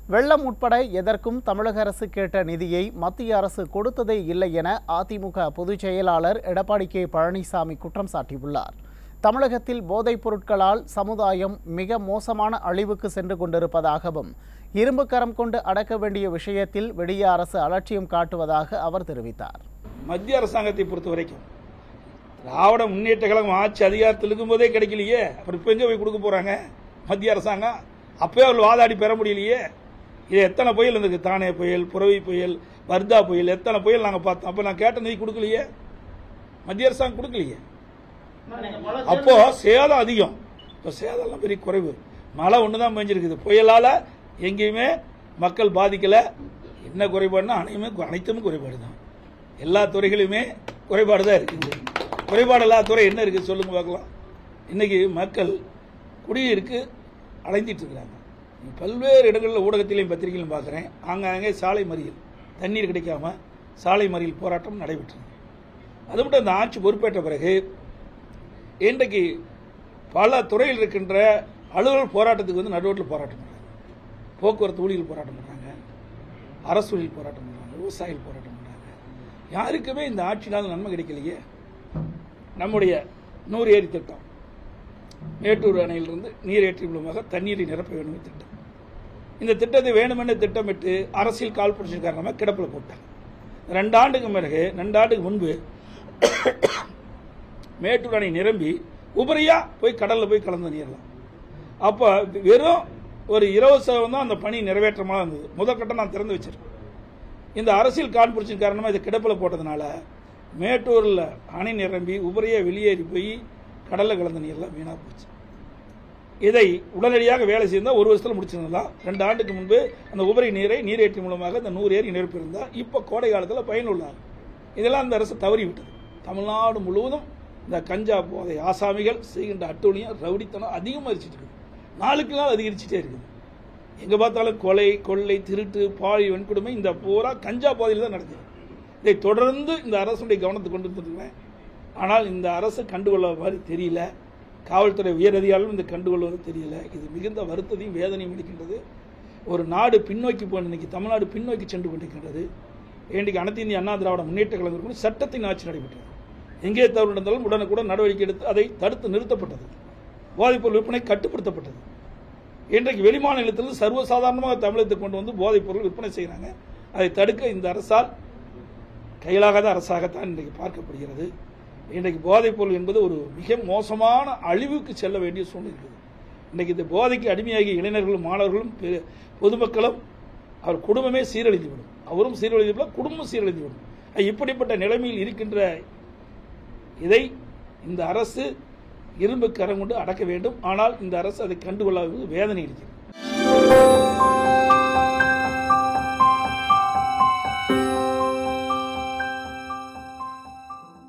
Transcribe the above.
வெள்ளம் உட்பட எதற்கும் தமிழக அரசு கேட்ட நிதியை மத்திய அரசு கொடுத்ததே இல்லை என அதிமுக பொதுச் செயலாளர் எடப்பாடி கே பழனிசாமி குற்றம் சாட்டியுள்ளார் தமிழகத்தில் போதைப் பொருட்களால் சமுதாயம் மிக மோசமான அழிவுக்கு சென்று கொண்டிருப்பதாகவும் இரும்பு கரம் கொண்டு அடக்க வேண்டிய விஷயத்தில் விடிய அரசு அலட்சியம் காட்டுவதாக அவர் தெரிவித்தார் மத்திய அரசாங்கத்தை பொறுத்த வரைக்கும் திராவிட முன்னேற்ற கழகம் ஆட்சி அதிகாரத்தில் இருக்கும்போதே கிடைக்கலையே அப்புறம் இப்போ எங்கே போய் கொடுக்க போறாங்க மத்திய அரசாங்கம் அப்பவே அவர் வாதாடி பெற முடியலையே இது எத்தனை புயல் இருந்திருக்கு தானே புயல் புறவி புயல் வர்தா புயல் எத்தனை புயல் நாங்கள் பார்த்தோம் அப்போ நான் கேட்ட நிதி கொடுக்கலையே மத்திய அரசாங்கம் கொடுக்கலையே அப்போ சேதம் அதிகம் இப்போ சேதம்லாம் பெரிய குறைவு மழை ஒன்று தான் பெஞ்சிருக்குது புயலால் எங்கேயுமே மக்கள் பாதிக்கல என்ன குறைபாடுனா அனைத்துமே அனைத்துமே குறைபாடு தான் எல்லா துறைகளுமே குறைபாடு தான் இருக்குது குறைபாடு இல்லாத துறை என்ன இருக்குது சொல்லுங்க பார்க்கலாம் இன்னைக்கு மக்கள் குடியிருக்கு அலைஞ்சிட்டு இருக்கிறாங்க பல்வேறு இடங்களில் ஊடகத்திலையும் பத்திரிகையிலும் பார்க்குறேன் ஆங்காங்கே சாலை மறியல் தண்ணீர் கிடைக்காம சாலை மறியல் போராட்டம் நடைபெற்றது அது மட்டும் அந்த ஆட்சி பொறுப்பேற்ற பிறகு இன்றைக்கு பல துறையில் இருக்கின்ற அலுவலர் போராட்டத்துக்கு வந்து நடுரோட்டில் போராட்டம் பண்ணுறாங்க போக்குவரத்து ஊழியர்கள் போராட்டம் பண்ணுறாங்க அரசு ஊழியர் போராட்டம் பண்ணுறாங்க விவசாயிகள் போராட்டம் பண்ணுறாங்க யாருக்குமே இந்த ஆட்சினால் நன்மை கிடைக்கலையே நம்முடைய நூறு ஏரி திட்டம் மேட்டூர் அணையிலிருந்து நீரேற்றி மூலமாக தண்ணீரை நிரப்ப வேண்டும் என்ற திட்டம் இந்த திட்டத்தை வேணுமென்று திட்டமிட்டு அரசியல் காழ்ப்புணர்ச்சி காரணமாக கிடப்பில் போட்டாங்க ரெண்டு ஆண்டுக்கு பிறகு ரெண்டு ஆண்டுக்கு முன்பு மேட்டூர் அணை நிரம்பி உபரியா போய் கடல்ல போய் கலந்து நீரலாம் அப்ப வெறும் ஒரு இருபது சதவீதம் தான் அந்த பணி நிறைவேற்றமாக இருந்தது முதற்கட்டம் நான் திறந்து வச்சிருக்கேன் இந்த அரசியல் காழ்ப்புணர்ச்சியின் காரணமாக இதை கிடப்பில் போட்டதுனால மேட்டூரில் அணை நிரம்பி உபரியா வெளியேறி போய் கடல்ல கலந்த நீர்லாம் வீணா போச்சு இதை உடனடியாக வேலை செய்தால் ஒரு வருஷத்தில் முடிச்சிருந்தலாம் ரெண்டு ஆண்டுக்கு முன்பு அந்த உபரி நீரை நீரேற்றி மூலமாக இந்த நூறு ஏரி நிரப்பியிருந்தா இப்போ கோடை காலத்தில் பயனுள்ளார் இதெல்லாம் அந்த அரசு தவறி விட்டது தமிழ்நாடு முழுவதும் இந்த கஞ்சா போதை ஆசாமிகள் செய்கின்ற அட்டூழியம் ரவுடித்தனம் அதிகமாகிச்சிட்டு இருக்குது நாளுக்கு நாள் அதிகரிச்சுட்டே இருக்குது எங்கே பார்த்தாலும் கொலை கொள்ளை திருட்டு பாலியல் வன்கொடுமை இந்த பூரா கஞ்சா போதையில் தான் நடக்குது இதை தொடர்ந்து இந்த அரசுடைய கவனத்துக்கு கொண்டு வந்துருக்கேன் ஆனால் இந்த அரசு கண்டுகொள்ள மாதிரி தெரியல காவல்துறை உயரதிகாரிகளும் இந்த கண்டுகொள்வது தெரியல இது மிகுந்த வருத்தத்தையும் வேதனையும் அளிக்கின்றது ஒரு நாடு பின்னோக்கி போன இன்னைக்கு தமிழ்நாடு பின்னோக்கி சென்று கொண்டிருக்கின்றது இன்றைக்கு அனைத்து இந்திய அண்ணா திராவிட முன்னேற்ற கழகம் சட்டத்தின் ஆட்சி நடைபெற்றது எங்கே தவறு நடந்தாலும் உடனுக்குடன் நடவடிக்கை எடுத்து அதை தடுத்து நிறுத்தப்பட்டது போதைப்பொருள் விற்பனை கட்டுப்படுத்தப்பட்டது இன்றைக்கு வெளிமாநிலத்திலிருந்து சர்வசாதாரணமாக தமிழகத்தை கொண்டு வந்து போதைப் பொருள் விற்பனை செய்கிறாங்க அதை தடுக்க இந்த அரசால் கையிலாகாத அரசாகத்தான் இன்றைக்கு பார்க்கப்படுகிறது இன்றைக்கு போதைப் பொருள் என்பது ஒரு மிக மோசமான அழிவுக்கு செல்ல வேண்டிய சூழ்நிலை இருக்குது இன்றைக்கு இந்த போதைக்கு அடிமையாகிய இளைஞர்களும் மாணவர்களும் பெ- பொதுமக்களும் அவர் குடும்பமே சீரழிந்துவிடும் அவரும் சீரழிந்துவிடும் குடும்பம் சீரழிந்துவிடும் இப்படிப்பட்ட நிலைமையில் இருக்கின்ற இதை இந்த அரசு இரும்பு கரம் கொண்டு அடக்க வேண்டும் ஆனால் இந்த அரசு அதை கண்டுகொள்ளாதது வேதனை இருக்கிறது